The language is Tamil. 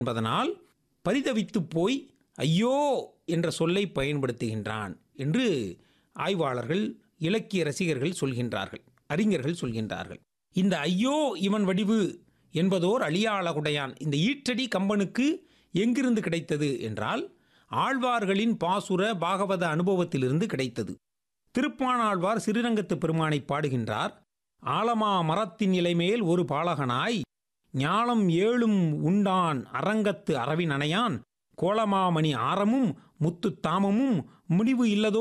என்பதனால் பரிதவித்துப் போய் ஐயோ என்ற சொல்லை பயன்படுத்துகின்றான் என்று ஆய்வாளர்கள் இலக்கிய ரசிகர்கள் சொல்கின்றார்கள் அறிஞர்கள் சொல்கின்றார்கள் இந்த ஐயோ இவன் வடிவு என்பதோர் அழியா அழகுடையான் இந்த ஈற்றடி கம்பனுக்கு எங்கிருந்து கிடைத்தது என்றால் ஆழ்வார்களின் பாசுர பாகவத அனுபவத்திலிருந்து கிடைத்தது திருப்பாணாழ்வார் சிறுரங்கத்து பெருமானை பாடுகின்றார் ஆலமா மரத்தின் இலைமேல் ஒரு பாலகனாய் ஞாலம் ஏழும் உண்டான் அரங்கத்து அரவின் அணையான் கோலமாமணி ஆரமும் முத்துத் தாமமும் முடிவு இல்லதோ